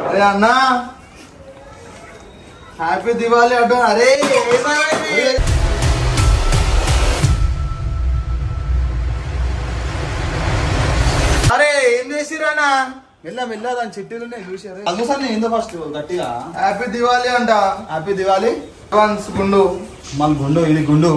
అరే అన్నా హ్యాపీ దివాళీ అడ్డా అరే ఏమైంది? అరే ఏం చేసిరానా మెల్ల మెల్ల దాని చిట్టీలు చూసారు అందుసారి నేను ఏందో ఫస్ట్ గట్టిగా హ్యాపీ దివాళీ అంట హ్యాపీ దివాలి అడ్వాన్స్ గుండు మన గుండు ఇది గుండు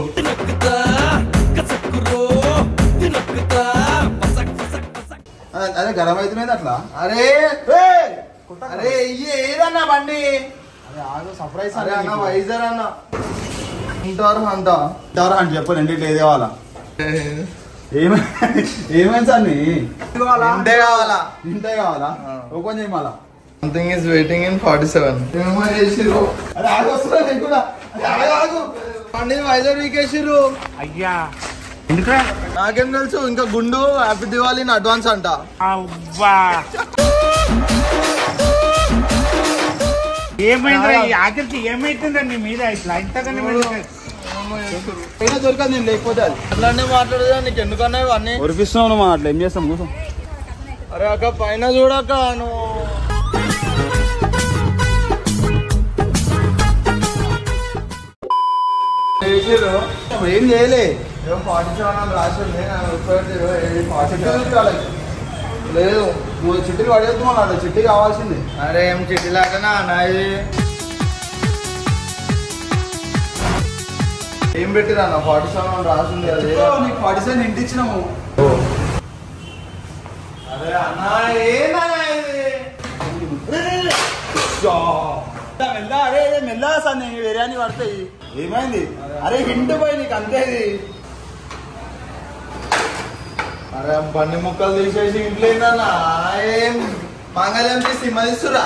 అదే- అదే గరం అవుతున్నది అట్లా అరే అరే ఇయ్యి ఏదన్నా బండి అరే ఆగు సర్ప్రైజ్ అరే అన్న వైజర్ అన్న ఉంటారు అంట ఎవరు అని చెప్పు రెండింటి ఏది కావాలా ఏమై ఏమైంది సార్ నీ ఇంతే కావాలా ఇంతే కావాలా ఆ. ఓపెన్ చేయమాలా something is waiting in forty seven ఏమో చేసిర్రు అరే ఆగు వస్తున్నా నేను కూడా అరే ఆగు, ఆగు బండి వైజర్ వీకేసిర్రు అయ్యా ఎందుకురా నాకేం తెలుసు ఇంకా గుండు హ్యాపీ దివాళీ ఇన్ అడ్వాన్స్ అంట అవ్వా ఏమైందిరా ఈ ఆఖరికి ఏమైతుందా నీ మీద ఇట్లా ఇంతకన్నా అయినా దొరకదు నేను లేకపోతే అది అట్లానే మాట్లాడదా నీకు ఎందుకన్నా ఇవన్నీ ఒరిపిస్తున్నావు మనం అట్లా ఏం చేస్తాం కూర్చో అరే అక్క పైన చూడక్క నువ్వు చేసిర్రు ఏం చేయలే ఏమో ఫార్టీ సెవెన్ అని రాసి ఉంది నాకు రూపాయలు ఇరవై ఏడు ఫార్టీ చిట్టి సెవెన్ చూపించాలి లేదు నువ్వు చిట్టీలు పడేద్దు మన చిట్టి కావాల్సింది అరే ఏం చిట్టి లాగానా నాది ఏం పెట్టిరా నా ఫార్టీ సెవెన్ అని రాసింది అది నీకు ఫార్టీ సెవెన్ ఇంటి ఇచ్చినాము అరే అన్నా ఏందన్నా ఇది మెల్ల అరే మెల్ల సార్ నేను వేరే అని పడతాయి ఏమైంది అరే హింట్ పోయి నీకు అంతే ఇది అరే బండి ముక్కలు తీసేసి ఇంట్లో ఏందన్నా ఏం మంగళం చేసి మదిస్తురా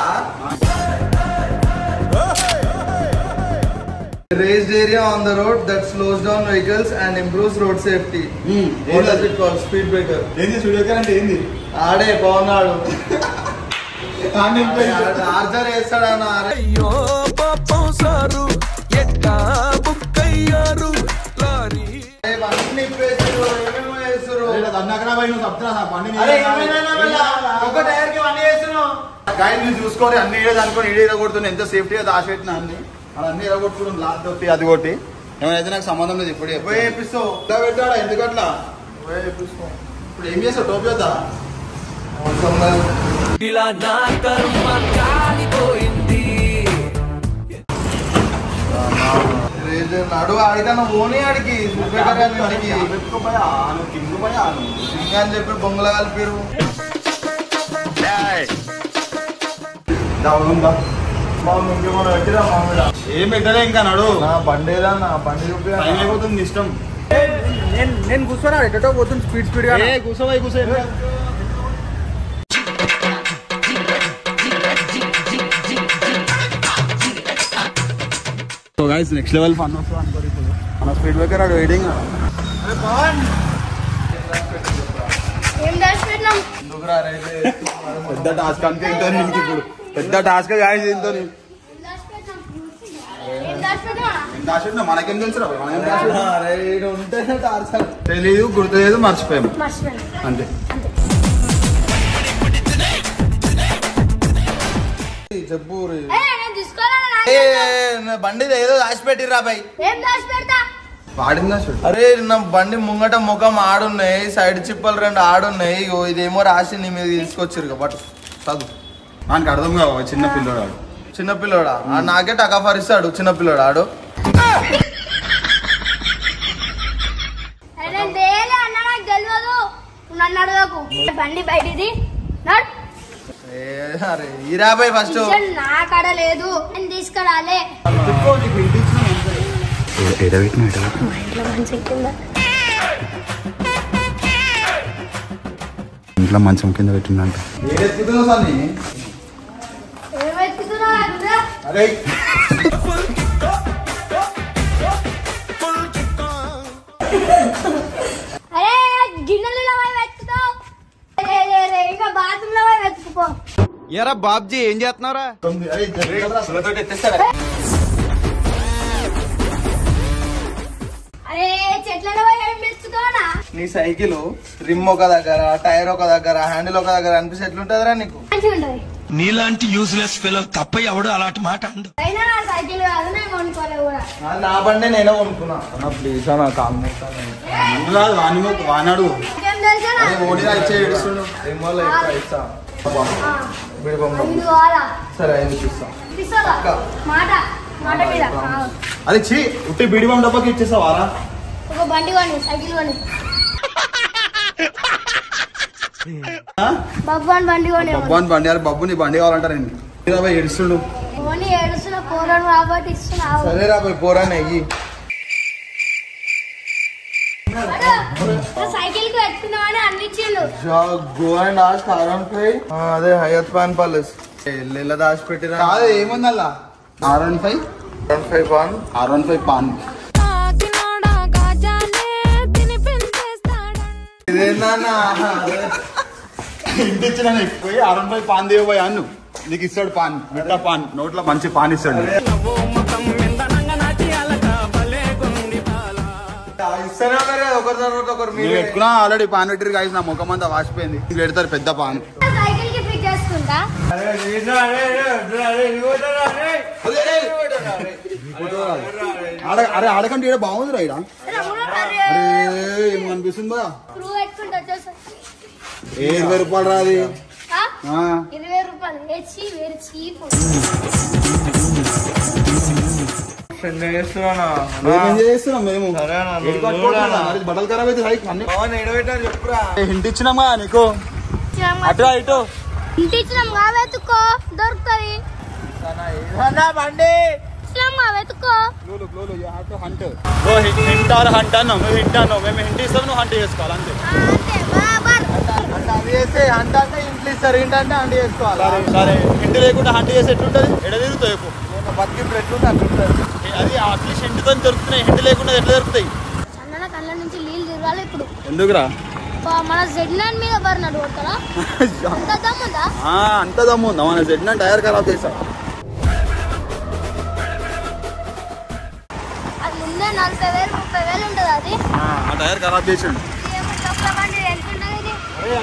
raised area on the road that slows down vehicles and improves road safety. What does it call? Speed breaker. ఏంది స్టూడియో అంటే ఏంది ఆడే బాగున్నాడు చార్జర్ వేస్తాడన్న అయ్యో పాపం సారు ఎట్టా బుక్కయ్యారు లారీ అన్ని ఇప్పేసారు ఏమేమో వేస్తారు అన్నకరా పోయి నువ్వు చెప్తున్నా సార్ బండి అరే ఏమైనా మళ్ళా ఒక టైర్ కి అన్ని వేస్తున్నావు గాయ నువ్వు చూసుకొని అన్ని ఇడేది అనుకొని ఇడే ఇరగొడుతున్నా ఎంత సేఫ్టీగా దాచిపెట్టినా అన్ని అలా అన్ని ఇరగొట్టుకుని లాస్ట్ కొట్టి అది కొట్టి ఏమైనా నాకు సంబంధం లేదు ఇప్పుడు పోయి వేపిస్తావు ఇలా పెట్టాడా ఎందుకట్లా పోయి వేపిస్తావు ఇప్పుడు ఏం చేస్తావు టోపీ వద్దా అవసరం లేదు. ఇలా నా కర్మ కాలిపోయింది రేజర్ నడు ఆడికన్నా ఓని ఆడికి సుబ్బేకర్ గారి ఇంటికి పెట్టుకోపోయా నువ్వు కింగ్ పోయా నువ్వు ఇంకా అని చెప్పి బొంగల కలిపిరు దవలుందా మామూలు ఇంకేమన్నా పెట్టిరా మామిడ ఏం పెట్టలే ఇంకా నడు నా బండి ఏదా నా బండి చూపి టైం అయిపోతుంది నీ ఇష్టం నేను నేను కూర్చోరా ఎటో పోతుంది స్పీడ్ స్పీడ్ గా ఏ కూర్చోవై కూర్చో so guys next level fun వస్తుంది అనుకోరు ఇప్పుడు మన స్పీడ్ బ్రేకర్ ఆడు వెయిటింగ్ ఏం దాచిపెట్టినాం ఎందుకురా రైతే పెద్ద టాస్క్ అంతే ఇంతో నీకు ఇప్పుడు పెద్ద టాస్క్ గాయస్ ఇంతో ఏం దాచిపెట్టినాం ఏం దాచిపెట్టినా దాచుంటున్నా మనకేం తెలుసు మనకేం దాచుంటున్నా అరే ఈడు ఉంటేనే టార్చర్ తెలియదు గుర్తులేదు మర్చిపోయాము మర్చిపోయాను అంతే చెప్పు రే. ఏ, నేను తీసుకోవాలన్నా ఏ, నా బండి ఏదో దాచిపెట్టిరా బాయ్ ఏం దాచిపెడతా వాడిందా చూడు అరే నా బండి ముంగట ముఖం ఆడున్నాయి సైడ్ చిప్పలు రెండు ఆడున్నాయి ఇగో ఇదేమో రాసి నీ మీద తీసుకొచ్చిరు బట్ చదువు మనకి అర్థం కావు చిన్న పిల్లోడు వాడు. చిన్నపిల్లోడా ఆ నాకే టకాఫరిస్తాడు చిన్నపిల్లోడు ఆడు అరే, నేను దేలే అన్న నాకు తెలియదు నువ్వు నన్ను అడగకు బండి బయటిది నడు. ఏ, అరే ఈ రాబాయ్ ఫస్ట్ కిచెన్ నా కాడ లేదు నేను తీసుకురాలే చెప్పు, నీకు ఇంటి ఇచ్చినా అంతే. ఇంట్లో మంచం కింద పెట్టిందంట ఏది ఎత్తుకుతున్నావు సార్ నీ? ఏం వెతుకుతున్నావు నాకు రా. అరే అరే గిన్నెలలో పోయి వెతుకుతావు రే, రే, రే, ఇంకా బాత్రూమ్ లో పోయి వెతుకుపో ఎరా బాబ్జీ ఏం చేస్తున్నారా తొమ్మిది. అరే, జరగదురా, సులతోటి ఎత్తేస్తారా? అరే చెట్లలో పోయి ఏం వెతుకుతావునా నీ సైకిల్ రిమ్ ఒక దగ్గర టైర్ ఒక దగ్గర హ్యాండిల్ ఒక దగ్గర అనిపిస్తే ఎట్లుంటదిరా నీకు మంచిగా ఉంటుంది నీలాంటి యూజ్లెస్ పిల్లలు తప్ప ఎవడు అలాంటి మాట అండు అయినా నా సైకిల్ కాదు నేను కొనుక్కోలే కూడా అది నా బండి నేనే కొనుక్కున్నా అన్న ప్లీజ్ అన్న కాల్ మొక్తాను. నన్ను కాదు వాని మొక్కు, వానాడు ఇంకేం తెలుసా నా? అరే ఓడిరా ఇచ్చే ఏడుస్తుండు ఏం వల్ల ఎక్కువ ఇస్తా ఆ, విడిపొమ్మ. ఐదు కావాలా సరే ఐదుకి ఇస్తా తీసుకోరా మాట మాట మీద ఆ, అది చీ ఉట్టి బిడిబం డబ్బాకి ఇచ్చేసావారా ఒక బండి కొని సైకిల్ కొని బబ్బన్ బండి కొని బొబ్బాన్ బండి అరే బబ్బు నీ బండి కావాలంటారు ఏంటి ఇరవై ఏడుస్తుండు కొని ఏడుస్తున్న కూరను కాబట్టి ఇస్తున్నావు సరే రా పోయి పోరానే అయ్యి సైకిల్ కి పెట్టుకున్నామని అన్నిచ్చిండు go and ask R one five అదే హయత్ పాన్ ప్యాలెస్ ఇళ్ళ దాచి పెట్టిరా కాదు ఏముందల్లా R one five R one five paan R one five paan ఇదేందన్నా ఇంటి ఇచ్చిన పోయి ఆర్ వన్ ఫైవ్ పాన్ దేవు పోయి అన్ను నీకు ఇస్తాడు పాన్ మిట్టా పాన్ నోట్లో మంచి పాన్ ఇస్తాడు ఇస్తూనే ఉన్నారు కదా ఒకరి తర్వాత ఒకరు మీరు మీరు పెట్టుకున్నా ఆల్రెడీ పాన్ పెట్టిరు కాసి నా ముఖం అంతా వాసిపోయింది ఇది పెడతారు పెద్ద పాన్ సైకిల్ కి ఫిట్ చేసుకుంటా ఆడ అరే ఆడకంటే ఈడ బాగుంది రా ఈడ అరే ఏం కనిపిస్తుంది బా స్క్రూ పెట్టుకుంటా వచ్చేసి ఏ ఇరవై రూపాయలు రా అది ఆ? ఆ, ఇరవై రూపాయలు వేచి వేరు చీప్ చేస్తున్నా మేమేం చేస్తున్నాం మేము సరే అన్న, ఏడు నువ్వు పట్టుకోవట్లేదా? చూడన్నా. మరి బట్టలు ఖరాబ్ అయితే హైక్ అన్ని ఎడబెట్టారు చెప్పురా హింట్ ఇచ్చినామా నీకు అటు ఇటు ఇంటి ఇచ్చినాం కా వెతుక్కో దొరుకుతుంది బండి ఇచ్చినాం కా వెతుక్కో హింట్ ఆర్ హంట్ అన్నాం నువ్వు హింట్ అన్నావు మేము హింట్ ఇస్తాం నువ్వు హంట్ చేసుకోవాలి అంతే ఆ, అంతే బరాబర్ అంటే అది చేస్తే అంట అంటే ఇంట్లో ఇస్తారు ఏంటంటే అంట చేసుకోవాలి సరే సరే హింట్ లేకుండా హంట్ చేసి ఎట్లుంటది ఎడ తిరుగుతాయి ఎక్కువ బతికి ఇప్పుడు ఎట్లుంది అట్లుంటుంది అది అట్లీస్ట్ హింట్తో దొరుకుతున్నాయి హింట్ లేకుండా ఎట్లా దొరుకుతాయి అన్న కళ్ళ నుంచి నీళ్ళు తిరగాలి ఇప్పుడు ఎందుకురా పా- మన జెడ్ నైన్ మీద బరినాడు కొడతారా అంత దమ్ముందా ఆ, అంత దమ్ము ఉందా మన జెడ్ టైర్ ఖరాబ్ చేసా అది ముందే నలభై వేలు ముప్పై వేలు ఉంటుంది అది ఆ టైర్ ఖరాబ్ చేసిండు ఏమో డబ్బుల బండి ఎంత ఉంటుంది ఇది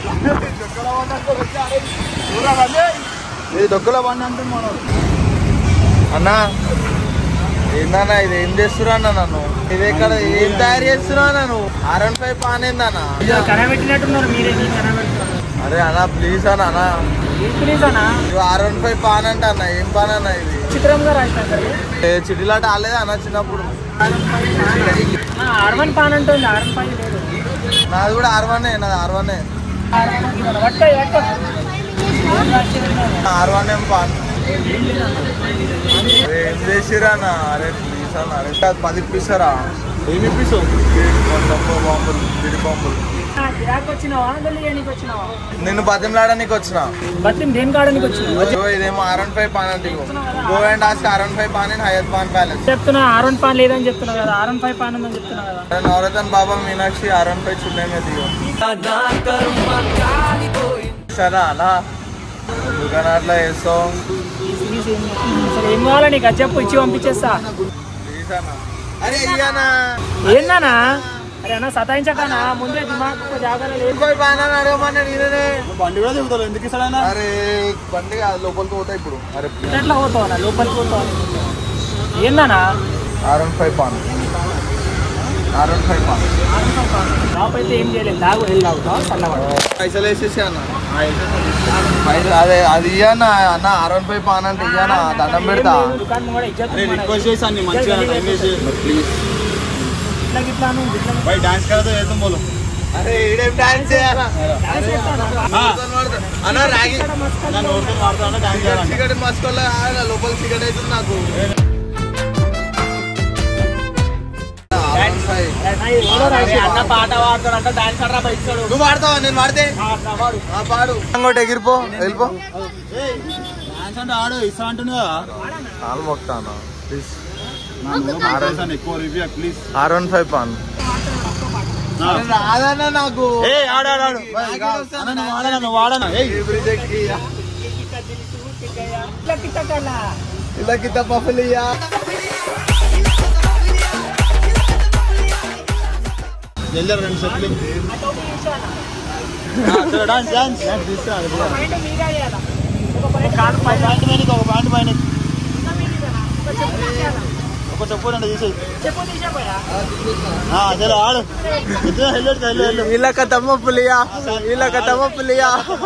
ఇది దొక్కల బండి అంటే మనం అన్నా ఏందన్నా ఇది ఏం చేస్తున్నా అన్న నన్ను ఇది ఎక్కడ ఏం తయారు చేస్తున్నా నన్ను ఆర్ఎన్ ఫైవ్ పాన్ ఏందన్నా కనబెట్టినట్టున్నారు మీరే నీ కనబెట్టున్నారు అరే అన్నా ప్లీజ్ అన్న అన్నా ప్లీజ్ అన్న ఇది ఆర్ఎన్ ఫైవ్ పాన్ అంట అన్న ఏం పాన్ అన్న ఇది చిత్రంగా రాసినారు ఏ చిటిలాట ఆలేదా అన్న చిన్నప్పుడు ఆర్ వన్ పాన్ అంటుంది ఆర్ వన్ పాన్ లేదు నాది కూడా ఆర్ వన్ నాది ఆర్ వన్ పట్టుకో పట్టుకో ఆర్ వన్ ఏం పాన్ అరే ఏం చేసిరా అన్న అరే ప్లీజ్ అన్న అరే అది పది ఇప్పిస్తారా ఏమి ఇప్పిస్తావు డబ్బు బాంబులు గిడి బాంబులు గిరాకి వచ్చినావా గల్లి నీకు వచ్చినావా నిన్ను బతిమలాడడానికి వచ్చిన బట్టి దేని కాడనికి వచ్చినావా ఇదిగో ఇదేమో ఆర్ వన్ ఫైవ్ పాన్ అంటే ఇగో. Go and ask R one five paan in Hayat Paan palace చెప్తున్నా ఆర్ వన్ పాన్ లేదని చెప్తున్నా కదా ఆర్ వన్ ఫైవ్ పాన్ ఉందని చెప్తున్నా కదా అరే Navratan Baba Meenakshi R one five చున్నే మీద దిగో సరే అలా ఎందుకని అట్లా చేస్తావు ప్లీజ్ ఏం అసలు ఏం కావాలా నీకు అది చెప్పు ఇచ్చి పంపించేస్తా ప్లీజ్ అన్న అరే ఇయ్యనా ఏందన్నా అరే అన్న సతాయించకనా ముందే దిమాగ్ జాగ్రత్త లేదు ఫైవ్ పాన్ అని అడగమన్నా నేనే బండి కూడా దిగుతావు ఎందుకు ఇస్తాడైనా అరే బండి కాదు లోపలికి పోతా ఇప్పుడు అరే ఎట్లా పోతావు అన్న లోపలికి పోతావు ఏందన్నా R one five paan R one five paan drop అయితే ఏం చేయలేదు దాగు వెళ్ళి తాగుతావు చల్లవాడు పైసలు వేసేసి అన్న పైసలు అదే అది ఇయ్యనా అన్న ఆర్ వన్ ఫైవ్ పాన్ అంటే ఇయ్యనా దండం పెడతా దుకాణం కూడా ఇజ్జత్ అరే రిక్వెస్ట్ చేశాను మంచిగా టైం వేసి ప్లీజ్ ఇట్లా గిట్లా నువ్వు ఇట్లా भाई डांस करा तो एकदम बोलो అరే ఈడేం డాన్స్ చేయాలా అన్న రాగి ना नोट तो मारता ना डांस करा సిగరెట్ మస్కోలే లోపల సిగరెట్ అవుతుంది నాకు అన్న పాట పాడతాడంట డాన్స్ ఆడరా బయటడు నువ్వు పాడతావా నేను పాడితే ఆ, పాడు ఇంకోటి ఎగిరిపో వెళ్ళిపో डांस అంటే ఆడు ఇస్తా అంటున్నా కాలు మొక్తాను ప్లీజ్ ఆడేసాను ఎక్కువ review please R one five paan రాదన్న నాకు ఏ ఆడు ఆడు ఆడు అన్న నువ్వు వాడనా నువ్వు వాడనా ఏయ్ బ్రిడ్జ్ ఎక్కి ఇట్లా కిట్టకల్లా ఇలా కింద పఫలియా జల్దీ రెండు సెట్లు డాన్స్ డాన్స్ డాన్స్ తీస్తా మైండ్ మీగా చేయాలా ఒక కాలు ఒక పైన ప్యాంట్ పైన ఒక ప్యాంట్ పైన ఇంకా మీదిదేనా? ఒక చెప్పు తీసేయాలా? ఒక చెప్పు రెండు తీసేయి చెప్పు తీసేపోయా ఆ, చలో ఆడు ఇద్దరు హెల్మెట్ వెళ్ళు వెళ్ళు ఇలా కథమ్మ పులియా ఇలా కథమ్మ పులియా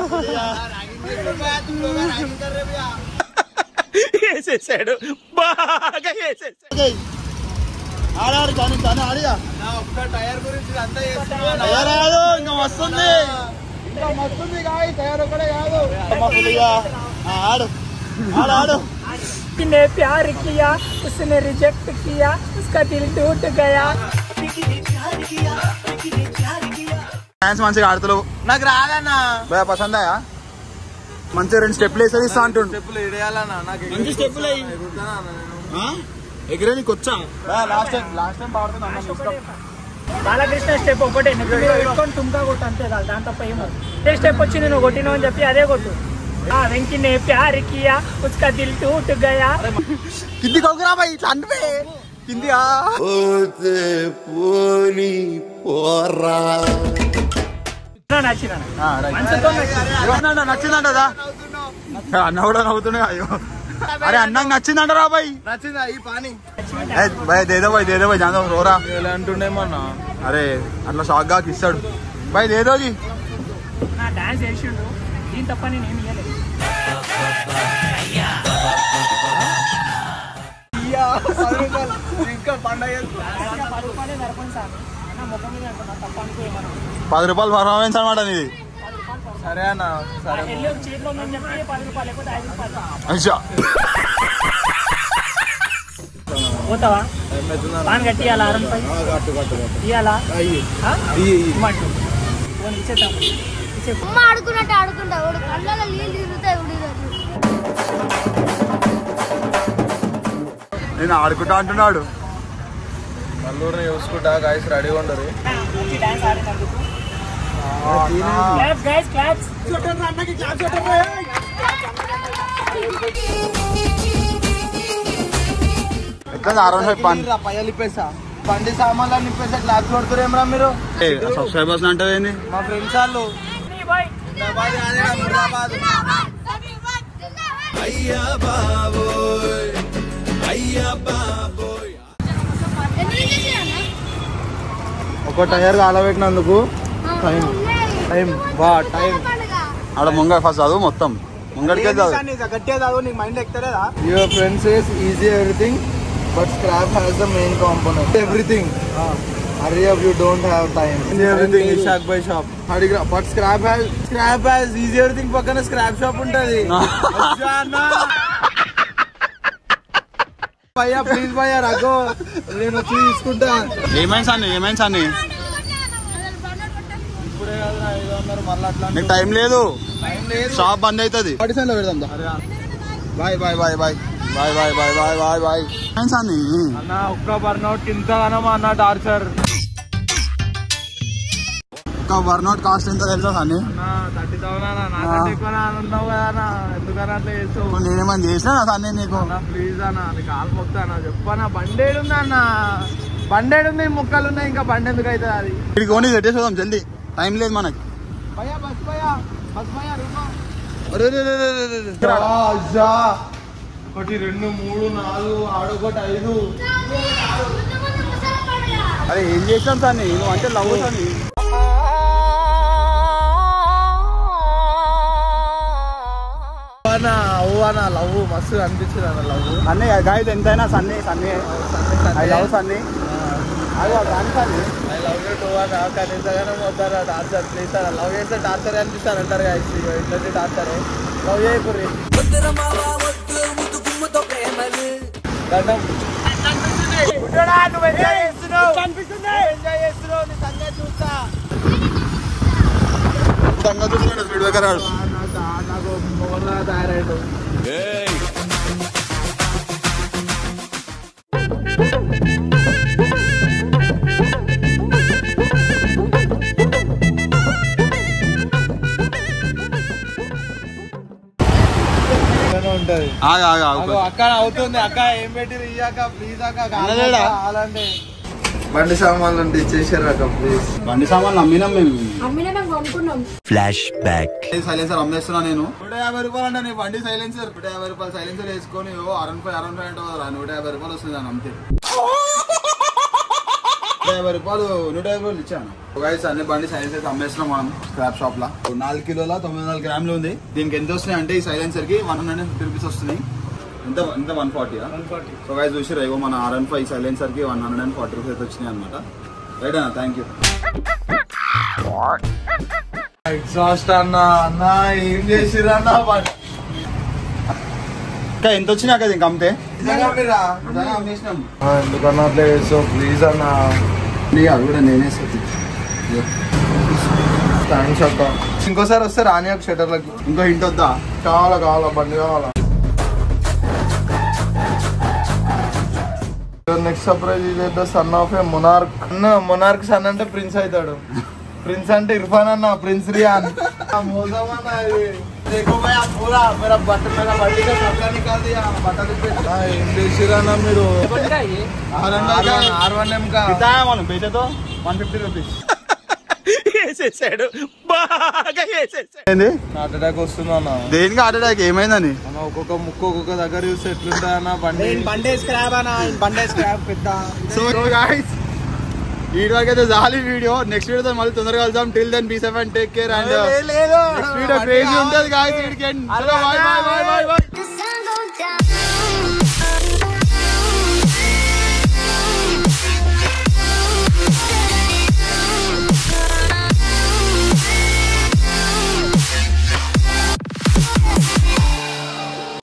వేసేసాడు బాగా వేసేసాడు ఓకే. ఆడాడు కానీ కానీ ఆడిగా ఒక్క టైర్ గురించి అంతా తయారాదు ఇంకా వస్తుంది ఇంకా వస్తుంది కాదు తయారు ఒకటే కాదు అమ్మ పులిగా ఆ, ఆడు ఆడు ఆడు ने प्यार किया उसने रिजेक्ट किया उसका दिल टूट गया డాన్స్ మంచిగా ఆడుతున్నావు నాకు రాదన్నా భయ పసందాయా మంచిగా రెండు స్టెప్లు వేసేది ఇస్తా అంటుండు స్టెప్పులు ఇడేయాలన్నా నాకు మంచి స్టెప్పులు అయ్యి ఎగురుతానా అన్న నేను? ఎగిరే నీకు వచ్చా లాస్ట్ టైం లాస్ట్ టైం పాడుతున్నా బాలకృష్ణ స్టెప్ ఒకటే నెక్స్ట్ మీద పెట్టుకొని తుమ్కా కొట్టు అంతే కాదు దాని తప్ప ఏమో అదే స్టెప్ వచ్చి నేను కొట్టినావు అని చెప్పి అదే కొట్టు ఆ వెంకి నే ప్యార్ కియా ఉస్కా దిల్ టూట్ గయా కింది కొడుకురా బాయ్ ఇట్లా అంటే కింది నచ్చిన మంచితో నచ్చింది నచ్చిందంట కదా అన్న కూడా నవ్వుతుండే అయ్యో అరే అన్నం నచ్చిందంట రా బాయ్ నచ్చిందా ఈ పాని భయ దేదో బాయ్ దేదో బాయ్ జాందో రోరా ఎలా అంటుండేమన్నా అరే అట్లా షాక్ గా ఇస్తాడు బాయ్ దేదోజీ నా డాన్స్ చేసిండు దీని తప్ప నేను ఏమి ఇయ్యలేదు ఇంకా పండగ పది రూపాయలే సరిపోయింది సార్ నా ముఖం మీద అంటున్నా తప్ప అనుకో ఏమన్నా పది రూపాయలు పర్ఫార్మెన్స్ అనమాట నీది సరే అన్న సరే వెళ్ళి ఒక చేతిలో ఉందని చెప్పి పది రూపాయలు లేకపోతే ఐదు రూపాయలు అచ్చా పోతావా పాన్ కట్టియాలా అరుణ్ పై ఇయ్యాలా ఆ? ఇమ్మంటు. పోనీ ఇచ్చేద్దాం ఇచ్చే అమ్మ ఆడుకున్నట్టు ఆడుకుంటా వాడు కళ్ళలో నీళ్ళు తిరుగుతాయి వాడి దగ్గర. నేను ఆడుకుంటా అంటున్నాడు నల్లూరుని చూసుకుంటా గాయస్ రెడీగా ఉండరు మంచి డాన్స్ ఆడినందుకు క్లాప్స్ గైస్ క్లాప్స్ ఎట్లా అరౌండ్ ఫైవ్ పన్ పయ్యలు ఇప్పేసా బండి సామాన్లు నిప్పేసా క్లాస్ కొడుతురేమరా మీరు సబ్స్క్రైబర్స్ అంటే ఏంది మా ఫ్రెండ్స్ వాళ్ళు బాయ్ హైదరాబాద్ కాదురా, హైదరాబాద్. ఎందుకు చేశారన్నా? ఒక టైర్ కాలబెట్టినందుకు టైం టైం బా టైం పండుగ. ఆడ ముంగ ఫస్ట్ చదువు మొత్తం ముంగడికే చదువు your friends is easy everything but scrap has the main component everything hurry up you don't have time everything ఈ షాప్ బై షాప్ అడిగి but scrap has scrap has easy everything పక్కన స్క్రాప్ షాప్ ఉంటది భయ్యా please భయ్యా రఘు నేను వచ్చి తీసుకుంటా ఏమైంది సార్ ఏమైంది సార్ ఇప్పుడే కదా ఐదు వందలు మళ్ళీ అట్లా నీకు టైం లేదు టైం లేదు షాప్ బంద్ అవుతుంది పాటిసన్లో పెడదాం bye bye bye bye bye bye bye bye bye bye ఏమైంది సార్ అన్న ఒక్క బర్నౌట్ ఇంతగానో అన్న టార్చర్ ఒక వర్నౌట్ కాస్ట్ ఎంత తెలుసా సార్ థర్టీ థౌసండ్ అన్న నాకంటే ఎక్కువ ఉన్నావు కదా అన్న ఎందుకని అట్లా చేస్తావు ఇప్పుడు నేనేమని చేసినా సార్ నేను నీకు అన్న ప్లీజ్ అన్న నీకు కాలు మొక్తానా చెప్పనా బండేడు ఉంది అన్న బండేడు ఉంది ముక్కలు ఉన్నాయి ఇంకా బండి ఎందుకు అవుతుంది అది ఇక్కడికి ఓన్లీ పెట్టేసుకోదాం జల్దీ టైం లేదు మనకి భయ్యా బస్ భయ్యా బస్ భయ్యా రుకో. అరే రే రే రే రే రే రే. రాజా ఒకటి రెండు మూడు నాలుగు ఆడొకటి ఐదు ముందు ముందు ముసలి పండుగ. అరే ఏం చేసాం సార్ నువ్వు అంటే లవ్ సార్ అన్న అవ్వు అన్న లవ్ మస్తు అనిపించింది అన్న లవ్ అన్నీ గాయస్ ఎంతైనా సన్నీ సన్నీ ఐ లవ్ సన్నీ అదే కానీ Sunny I love you too అన్న కానీ ఇంతగానో వద్దారా టార్చర్ ప్లీజ్ అన్న లవ్ చేస్తే టార్చర్ అనిపిస్తారు అంటారు ఇట్లనే టార్చర్ లవ్ చేయకుర్రి దండం నువ్వు ఎంజాయ్ చేస్తున్నావు ఎంజాయ్ చేస్తున్నావు నీ సంగతి చూస్తా దంగా చూస్తున్నాడు స్పీడ్ దగ్గర నాకు నాకు మొగలుగా తయారైండు ఉంటది ఆగా ఆగా అగో అక్క అవుతుంది అక్క ఏం పెట్టిరు ఇయ్యాక ప్లీజ్ అక్క అన్నలేడా? అలాంటి బండి సామాన్లు ఉంటే ఇచ్చేసారు అక్క ప్లీజ్ బండి సామాన్లు అమ్మినాం మేము అమ్మినా మేము కొనుక్కున్నాం సైలెన్సర్ అమ్మేస్తున్నా నేను నూట యాభై రూపాయలు అంటే నీ బండి సైలెన్సర్ నూట యాభై రూపాయలు సైలెన్సర్ వేసుకొని ఓ అరవై ఫైవ్ అరవై ఫైవ్ అంటే కదా నూట యాభై రూపాయలు వస్తుంది అని అంతే నూట యాభై రూపాయలు నూట యాభై రూపాయలు ఇచ్చాను గైస్ అన్ని బండి సైలెన్సర్ అమ్మేస్తున్నాం మనం స్క్రాప్ షాప్ లో నాలుగు కిలోల తొమ్మిది వందల గ్రాములు ఉంది దీనికి ఎంత వస్తున్నాయి అంటే ఈ సైలెన్సర్ కి వన్ హండ్రెడ్ ఫిఫ్టీ రూపీస్ వస్తున్నాయి ఎంత ఎంత వన్ ఫార్టీ సో గైస్ చూసారు ఏవో మన ఆర్ అండ్ ఫైవ్ సైలెన్సర్ కి one hundred and forty rupees వచ్చినాయి అనమాట రైట్ అన్న థ్యాంక్ యూ ఎగ్జాస్ట్ అన్న అన్న ఏం చేసిర్రు అన్న బండి- ఇంకా ఎంత వచ్చినా కదా ఇంక అమ్మితే నిజంగా మీరా? నిజంగా అమ్మేసినాం ఆ, ఎందుకన్నా అట్లా చేస్తావు ప్లీజ్ అన్న నీకు అవి కూడా నేనే సత్తి. థ్యాంక్స్ అక్క ఇంకోసారి వస్తే రాని ఒక షటర్లకి ఇంకో హింట్ వద్దా కావాలా కావాలా బండి కావాలా నెక్స్ట్ సర్ప్రైజ్ ఇదేదో సన్ ఆఫ్ ఏ మొనార్క్ అన్న మొనార్క్ సన్ అంటే ప్రిన్స్ అవుతాడు ప్రిన్స్ అంటే ఇర్ఫాన్ అన్న ప్రిన్స్ రియాన్ ఆ మోసం అన్న ఇది देखो भाई आप पूरा मेरा बटन मेरा बड़ी का कपड़ा निकाल दिया बटन पे ఏం చేసిరన్న మీరు ఆర్ వన్ ఎం కా कितना है मालूम बेचे तो वन फिफ्टी रुपीज వేసేసాడు బాగా వేసేసాడు ఏంది హార్ట్ అటాక్ వస్తుందన్న దేనికి హార్ట్ అటాక్ ఏమైందని అన్న ఒక్కొక్క ముక్కు ఒక్కొక్క దగ్గర చూస్తే ఎట్లుంటాయన్న బండి బండే స్క్రాప్ అన్న బండే స్క్రాప్ పెద్ద సో గాయ్స్ ఈ వరకు అయితే జాలి వీడియో నెక్స్ట్ వీడియో మళ్ళీ తొందరగా కలుద్దాం till then be safe take care and లేదు నెక్స్ట్ వీడియో క్రేజీ ఉంటుంది గాయ్స్ వీడికి bye bye bye bye The sun goes down.